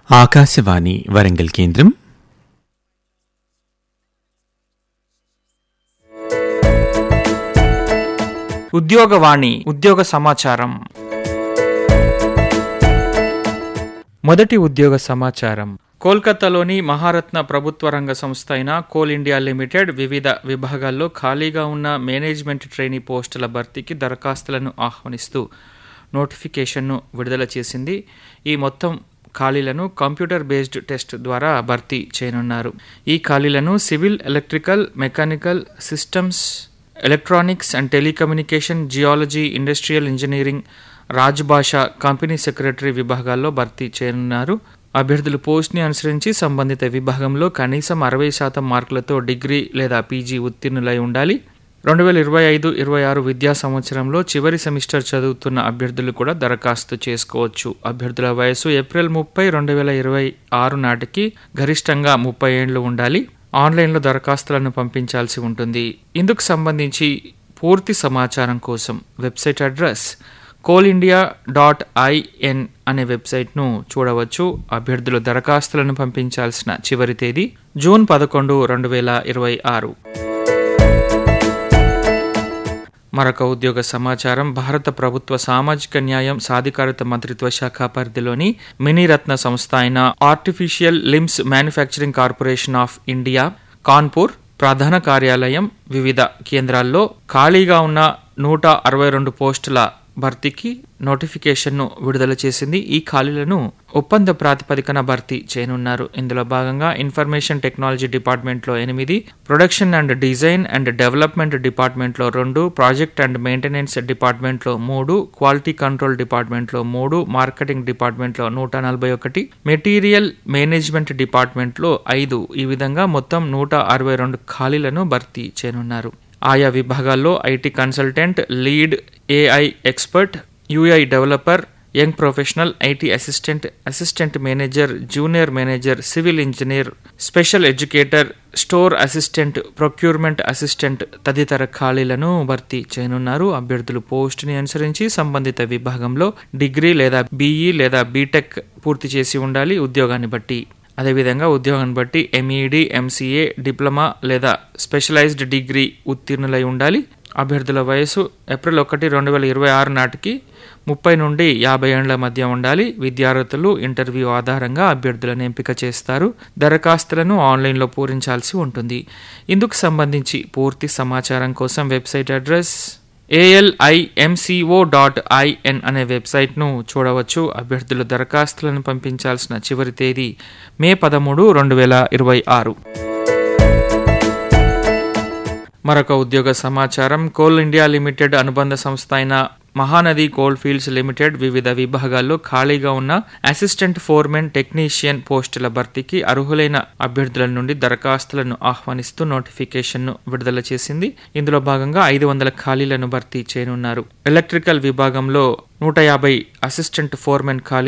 ఆకాశవాణి వరంగల్ కేంద్రం ఉద్యోగవాణి ఉద్యోగ సమాచారం మొదటి ఉద్యోగ సమాచారం కోల్కతాలోని మహారత్న ప్రభుత్వ రంగ సంస్థ అయిన కోల్ ఇండియా లిమిటెడ్ వివిధ విభాగాల్లో ఖాళీగా ఉన్న మేనేజ్మెంట్ ట్రైనీ పోస్టుల భర్తీకి దరఖాస్తులను ఆహ్వానిస్తూ నోటిఫికేషన్ను విడుదల చేసింది ఈ మొత్తం ఖాళీలను కంప్యూటర్ బేస్డ్ టెస్ట్ ద్వారా భర్తీ చేయనున్నారు ఈ ఖాళీలను civil electrical mechanical systems electronics and telecommunication geology industrial engineering Rajbhasha company secretary విభాగాల్లో భర్తీ చేయనున్నారు అభ్యర్థులు పోస్ట్ని అనుసరించి సంబంధిత విభాగంలో కనీసం అరవై శాతం మార్కులతో డిగ్రీ లేదా పీజీ ఉత్తీర్ణులై ఉండాలి రెండు వేల ఇరవై ఐదు ఇరవై ఆరు విద్యా సంవత్సరంలో చివరి సెమిస్టర్ చదువుతున్న అభ్యర్థులు కూడా దరఖాస్తు చేసుకోవచ్చు అభ్యర్థుల వయసు ఏప్రిల్ ముప్పై రెండు వేల ఇరవై ఆరు నాటికి గరిష్టంగా ముప్పై ఏండ్లు ఉండాలి ఆన్లైన్లో దరఖాస్తులను పంపించాల్సి ఉంటుంది ఇందుకు సంబంధించి పూర్తి సమాచారం కోసం website address coal India dot IN అనే వెబ్సైట్ను చూడవచ్చు అభ్యర్థులు దరఖాస్తులను పంపించాల్సిన చివరి తేదీ జూన్ పదకొండు రెండు వేల ఇరవై ఆరు మరొక ఉద్యోగ సమాచారం భారత ప్రభుత్వ సామాజిక న్యాయం సాధికారత మంత్రిత్వ శాఖ పరిధిలోని మినీరత్న సంస్థ అయిన artificial limbs manufacturing corporation of India Kanpur ప్రధాన కార్యాలయం వివిధ కేంద్రాల్లో ఖాళీగా ఉన్న నూట అరవై రెండు పోస్టుల భర్తీకి నోటిఫికేషన్ను విడుదల చేసింది ఈ ఖాళీలను ఒప్పంద ప్రాతిపదికన భర్తీ చేయనున్నారు ఇందులో భాగంగా ఇన్ఫర్మేషన్ టెక్నాలజీ డిపార్ట్మెంట్లో ఎనిమిది production and design and development డిపార్ట్మెంట్లో రెండు ప్రాజెక్ట్ అండ్ మెయింటెనెన్స్ డిపార్ట్మెంట్లో మూడు క్వాలిటీ కంట్రోల్ డిపార్ట్మెంట్లో మూడు మార్కెటింగ్ డిపార్ట్మెంట్లో నూట నలభై ఒకటి మెటీరియల్ మేనేజ్మెంట్ డిపార్ట్మెంట్లో ఐదు ఈ విధంగా మొత్తం నూట అరవై రెండు ఖాళీలను భర్తీ చేయనున్నారు ఆయా విభాగాల్లో IT consultant lead AI expert UI developer young professional IT assistant assistant manager junior manager civil engineer special educator store assistant procurement assistant తదితర ఖాళీలను భర్తీ చేయనున్నారు అభ్యర్థులు పోస్టుని అనుసరించి సంబంధిత విభాగంలో డిగ్రీ లేదా బీఈ లేదా బీటెక్ పూర్తి చేసి ఉండాలి ఉద్యోగాన్ని బట్టి అదేవిధంగా ఉద్యోగాన్ని బట్టి ఎంఈడి ఎంసీఏ డిప్లొమా లేదా స్పెషలైజ్డ్ డిగ్రీ ఉత్తీర్ణులై ఉండాలి అభ్యర్థుల వయసు ఏప్రిల్ ఒకటి రెండు వేల ఇరవై ఆరు నాటికి ముప్పై నుండి యాభై ఏళ్ల మధ్య ఉండాలి విద్యార్థులు ఇంటర్వ్యూ ఆధారంగా అభ్యర్థులను ఎంపిక చేస్తారు దరఖాస్తులను ఆన్లైన్లో పూరించాల్సి ఉంటుంది ఇందుకు సంబంధించి పూర్తి సమాచారం కోసం website address ALIMCO dot IN అనే వెబ్సైట్ను చూడవచ్చు అభ్యర్థులు దరఖాస్తులను పంపించాల్సిన చివరి తేదీ మే పదమూడు రెండు వేల ఇరవై ఆరు మరొక ఉద్యోగ సమాచారం కోల్ ఇండియా లిమిటెడ్ అనుబంధ సంస్థ అయిన మహానది కోల్ ఫీల్డ్స్ లిమిటెడ్ వివిధ విభాగాల్లో ఖాళీగా ఉన్న అసిస్టెంట్ ఫోర్మెన్ టెక్నీషియన్ పోస్టుల భర్తీకి అర్హులైన అభ్యర్థుల నుండి దరఖాస్తులను ఆహ్వానిస్తూ నోటిఫికేషన్ను విడుదల చేసింది ఇందులో భాగంగా ఐదు వందల ఖాళీలను భర్తీ చేయనున్నారు ఎలక్ట్రికల్ విభాగంలో నూట యాభై అసిస్టెంట్ ఫోర్మెన్ ఖాళీ